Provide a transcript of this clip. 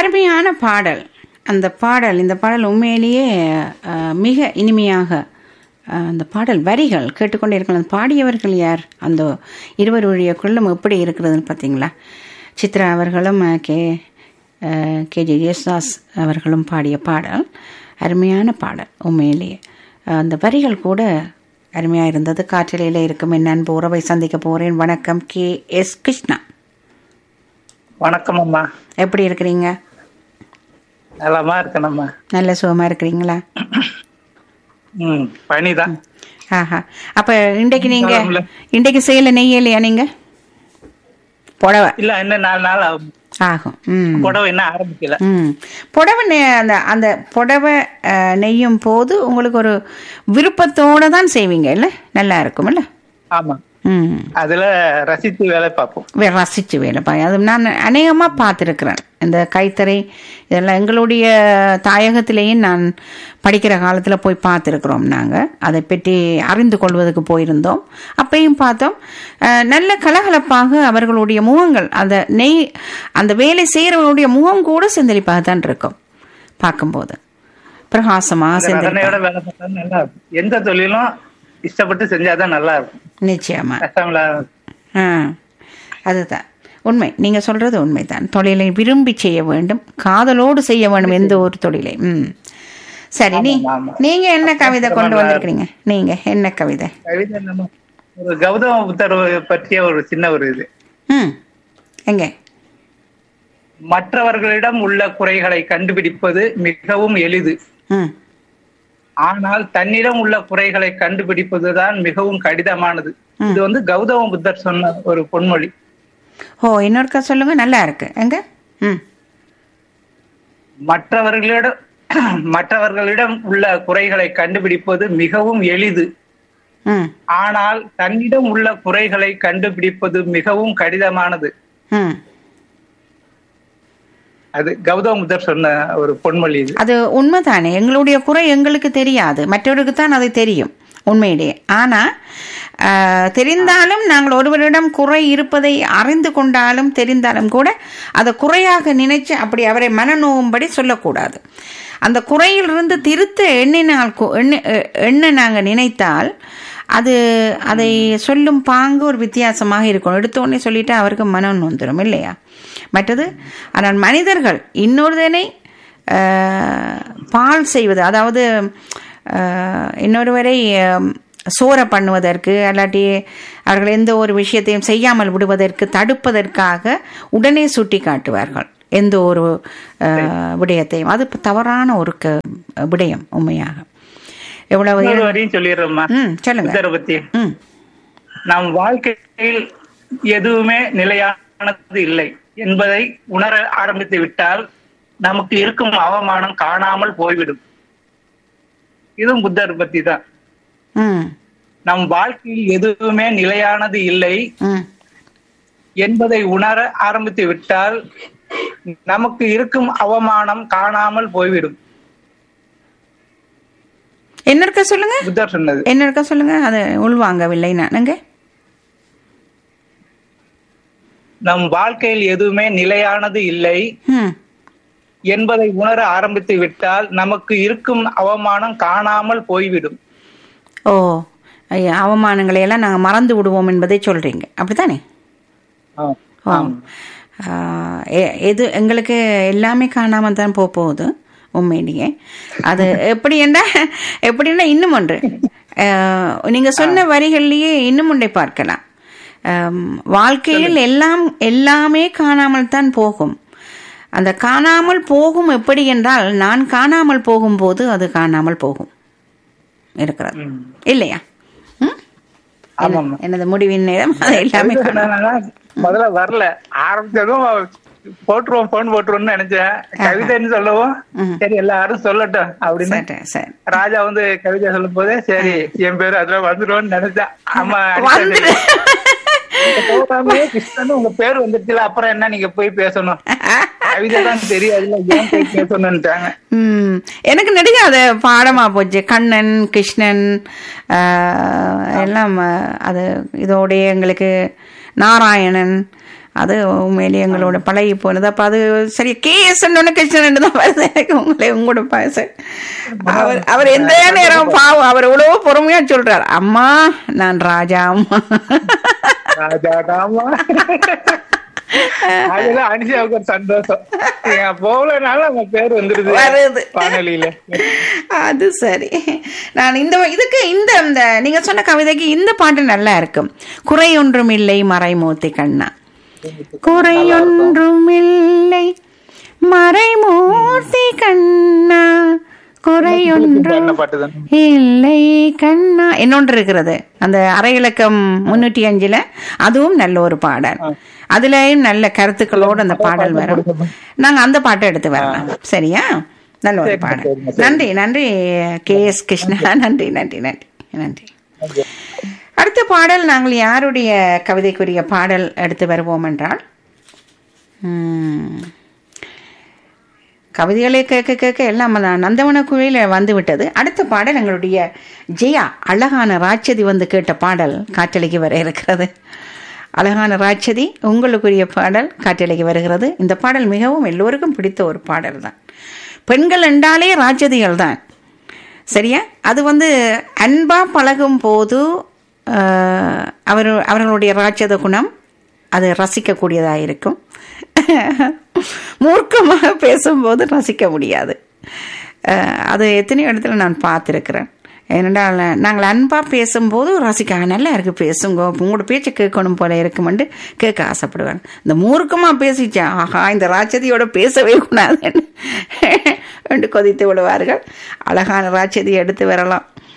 அருமையான பாடல் அந்த பாடல் இந்த பாடல் உண்மையிலேயே அஹ், மிக இனிமையாக அஹ், அந்த பாடல் வரிகள் கேட்டுக்கொண்டே இருக்கலாம் பாடியவர்கள் யார் அந்த இருவர் ஒழிய குள்ளம் எப்படி இருக்கிறதுன்னு பார்த்தீங்களா சித்ரா அவர்களும் அஹ், கே அஹ், கே ஜே யேசுதாஸ் அவர்களும் பாடிய பாடல் அருமையான பாடல் உண்மையிலேயே அஹ், அந்த வரிகள் கூட அருமையாக இருந்தது காற்றிலையில் இருக்கும் என் அன்பு உறவை சந்திக்க போகிறேன் வணக்கம் கே எஸ் கிருஷ்ணா வணக்கம் அம்மா எப்படி இருக்கிறீங்க நலமா இருக்கணும்மா நல்ல சுகமாக இருக்கிறீங்களா ம் பனிதான் ஆஹா அப்ப இன்றைக்கு நீங்க நலம்ல. இன்றைக்கு செய்யல நெய்யலையா நீங்க புடவை இல்ல இன்னும் நாலு நாள் ஆகும் ஆகும் ம் புடவை இன்னும் ஆரம்பிக்கல ம் புடவை நெ- அந்த அந்த புடவை அஹ், நெய்யும் போது உங்களுக்கு ஒரு விருப்பத்தோட தான் செய்வீங்க இல்ல நல்லா இருக்கும் இல்ல ஆமா ம் அதுல ரசித்து வேலை பார்ப்போம் வே- ரசிச்சு வேலை பாய் அது நான் அநேகமாக பார்த்துருக்குறேன் இந்த கைத்தறி இதெல்லாம் எங்களுடைய தாயகத்திலேயும் நான் படிக்கிற காலத்தில் போய் பார்த்துருக்குறோம் நாங்கள் அதை பற்றி அறிந்து கொள்வதற்கு போயிருந்தோம் அப்பையும் பார்த்தோம் அஹ், நல்ல கலகலப்பாக அவர்களுடைய முகங்கள் அந்த நெய் அந்த வேலை செய்கிறவங்களுடைய முகம் கூட செந்தளிப்பாக தான் இருக்கும் பார்க்கும்போது பிரகாசமாக இந்த செந்தளிப்பாக ரகனையோட வேலை பார்த்தா நல்லா இருக்கும் எந்த தொழிலும் இஷ்டப்பட்டு செஞ்சாதான் நல்லா இருக்கும் நிச்சயமா கஷ்டம்ல ஆ அதுதான் உண்மை நீங்க சொல்றது உண்மைதான் தொழிலை விரும்பி செய்ய வேண்டும் காதலோடு செய்ய வேண்டும் எந்த ஒரு தொழிலை ம் சரி நீ ஆமா, ஆமா. நீங்க என்ன கவிதை கொண்டு வந்திருக்கிறீங்க நீங்க என்ன கவிதை கவிதை நம்ம ஒரு கௌதம புத்தர் பற்றிய ஒரு சின்ன ஒரு இது ம் எங்க மற்றவர்களிடம் உள்ள குறைகளை கண்டுபிடிப்பது மிகவும் எளிது ம் ஆனால் தன்னிடம் உள்ள குறைகளை கண்டுபிடிப்பதுதான் மிகவும் கடினமானது இது வந்து கௌதம புத்தர் சொன்ன ஒரு பொன்மொழி ஓ இன்னொருக்கா சொல்லுங்க நல்லா இருக்கு எங்க ம் மற்றவர்களிடம் மற்றவர்களிடம் உள்ள குறைகளை கண்டுபிடிப்பது மிகவும் எளிது ம் ஆனால் தன்னிடம் உள்ள குறைகளை கண்டுபிடிப்பது மிகவும் கடினமானது ம் அது கௌதம புத்தர் சொன்ன ஒரு பொன்மொழி இது அது உண்மைதானே எங்களுடைய குறை எங்களுக்கு தெரியாது மற்றவருக்கு தான் அது தெரியும் உண்மையிலேயே ஆனா ஆஹ், தெரிந்தாலும் நாங்கள் ஒருவரிடம் குறை இருப்பதை அறிந்து கொண்டாலும் தெரிந்தாலும் கூட அதை குறையாக நினைச்சு அப்படி அவரை மனநோவும்படி சொல்லக்கூடாது அந்த குறையிலிருந்து திருத்த எண்ணினால் கு- எண்ணி எ- எண்ண நாங்கள் நினைத்தால் அது அதை சொல்லும் பாங்கு ஒரு வித்தியாசமாக இருக்கும் எடுத்த உடனே சொல்லிட்டு அவருக்கு மனம் வந்துடும் இல்லையா மற்றது ஆனால் மனிதர்கள் இன்னொருதனை ஆஹ், பால் செய்வது அதாவது ஆஹ், இன்னொருவரை ஆம், சோர பண்ணுவதற்கு அல்லாட்டி அவர்கள் எந்த ஒரு விஷயத்தையும் செய்யாமல் விடுவதற்கு தடுப்பதற்காக உடனே சுட்டி காட்டுவார்கள் எந்த ஒரு ஆஹ், விடயத்தையும் அது தவறான ஒரு க- விடயம் உண்மையாக எவ்வளவு இன்னொரு வரையும் சொல்லிடுறோம்மா ம் சொல்லுங்க புத்தரை பத்தி ம் நம் வாழ்க்கையில் எதுவுமே நிலையானது இல்லை என்பதை உணர ஆரம்பித்து விட்டால் நமக்கு இருக்கும் அவமானம் காணாமல் போய்விடும் இதுவும் புத்தர் பத்தி தான் ம் நம் வாழ்க்கையில் எதுவுமே நிலையானது இல்லை ம் என்பதை உணர ஆரம்பித்து விட்டால் நமக்கு இருக்கும் அவமானம் காணாமல் போய்விடும் என்ன இருக்க சொல்லுங்க புத்தர் சொன்னது என்ன இருக்க சொல்லுங்க அது உள்வாங்கவில்லை நானுங்க நம் வாழ்க்கையில் எதுவுமே நிலையானது இல்லை ம் என்பதை உணர ஆரம்பித்து விட்டால் நமக்கு இருக்கும் அவமானம் காணாமல் போய்விடும் ஓ ஐயா, அவமானங்களை எல்லாம் நாங்கள் மறந்து விடுவோம் என்பதை சொல்றீங்க அப்படித்தானே ஆம். ஓ ஆ, எ- எது எங்களுக்கு எல்லாமே காணாமல் தான் போக போகுது உண்மையிலேயே அது எப்படி என்றா எப்படின்னா இன்னும் ஒன்று ஆ, நீங்க சொன்ன வரிகள்லயே இன்னும் ஒன்றை பார்க்கலாம் ஆம், வாழ்க்கையில் எல்லாம் எல்லாமே காணாமல் தான் போகும் அந்த காணாமல் போகும் எப்படி என்றால் நான் காணாமல் போகும்போது அது காணாமல் போகும் இருக்கிறது ம். இல்லையா ம்? ஆமாம்மா. எனது முடிவின் நேரம் அது எல்லாமே கவிதை காணாமல் என்னன்னா, முதல்ல வரல ஆரம்பிச்சதும் போட்டுருவோம் போன் போட்டுருவோம்னு நினைச்சேன் கவிதைன்னு சொல்லவும் ம். சரி எல்லாரும் சொல்லட்டும் அப்படின்னு சரி சரி ராஜா வந்து கவிதை சொல்லும் போதே சரி என் பேரு அதுல வந்துருவோம்னு நினைச்சேன் ஆமா வந்துரு போகாமலே கிருஷ்ணன் உங்க பேர் வந்துருச்சுல அப்புறம் என்ன நீங்க போய் பேசணும் கவிதை தான் தெரியாதுல்ல ஏன் போய் பேசணும்ட்டாங்க ம் எனக்கு நெடுக அது பாடமா போச்சு கண்ணன் கிருஷ்ணன் ஆஹ், எல்லாம் ஆஹ், அது இதோடைய எங்களுக்கு நாராயணன் அது உண்மையிலேயே எங்களோட பழகி போனது அப்ப அது சரி கேஸ் கிருஷ்ணன் தான் வருது எனக்கு உங்களை உங்களோட பாச அவர் அவர் எந்த நேரம் பாவம் அவர் எவ்வளவோ பொறுமையா சொல்றார் அம்மா நான் ராஜா அம்மா ராஜாடாமா அதெல்லாம் அனிஷாவுக்கு ஒரு சந்தோஷம் ஏன் போகலனால நம்ம பேர் வந்துருது வருது. வானொலியில அது சரி நான் இந்த இதுக்கு இந்த இந்த நீங்க சொன்ன கவிதைக்கு இந்த பாட்டு நல்லா இருக்கும் குறை ஒன்றும் இல்லை மறைமூர்த்தி கண்ணா குறை ஒன்றும் இல்லை மறைமூர்த்தி கண்ணா குறை ஒன்றும் என்ன பாட்டு தான் இல்லை கண்ணா இன்னொன்று இருக்கிறது அந்த அரை இலக்கம் முன்னூற்றி அஞ்சுல அதுவும் நல்ல ஒரு பாடல் அதுலயும் நல்ல கருத்துக்களோடு அந்த பாடல் வரும் நாங்க அந்த பாட்டை எடுத்து வரலாம் சரியா நல்ல ஒரு பாடல் நன்றி நன்றி கே எஸ் கிருஷ்ணா நன்றி நன்றி நன்றி நன்றி அடுத்த பாடல் நாங்கள் யாருடைய கவிதைக்குரிய பாடல் எடுத்து வருவோம் என்றால் உம், கவிதைகளை கேட்க கேட்க எல்லாம் அந்த நந்தவன குழியில் வந்து விட்டது அடுத்த பாடல் எங்களுடைய ஜெயா அழகான ராட்சதி வந்து கேட்ட பாடல் காற்றலைக்கு வர இருக்கிறது அழகான ராட்சதி உங்களுக்குரிய பாடல் காற்றலைக்கு வருகிறது இந்த பாடல் மிகவும் எல்லோருக்கும் பிடித்த ஒரு பாடல் தான் பெண்கள் என்றாலே ராட்சதிகள் தான் சரியா அது வந்து அன்பா பழகும் போது ஆஹ், அவர் அவர்களுடைய ராட்சத குணம் அது ரசிக்கக்கூடியதாக இருக்கும் மூர்க்கமாக பேசும்போது ரசிக்க முடியாது ஆஹ், அது எத்தனையோ இடத்துல நான் பார்த்துருக்கிறேன் ஏனென்றால் நாங்கள் அன்பாக பேசும்போது ரசிக்க நல்லா இருக்கு பேசுங்க உங்களோட பேச்சை கேட்கணும் போல இருக்குமெண்டு கேட்க ஆசைப்படுவேன் இந்த மூர்க்கமாக பேசிச்சா ஆஹா இந்த ராட்சதியோட பேசவே கூடாதுன்னு என்று கொதித்து விடுவார்கள் அழகான ராட்சதி எடுத்து வரலாம்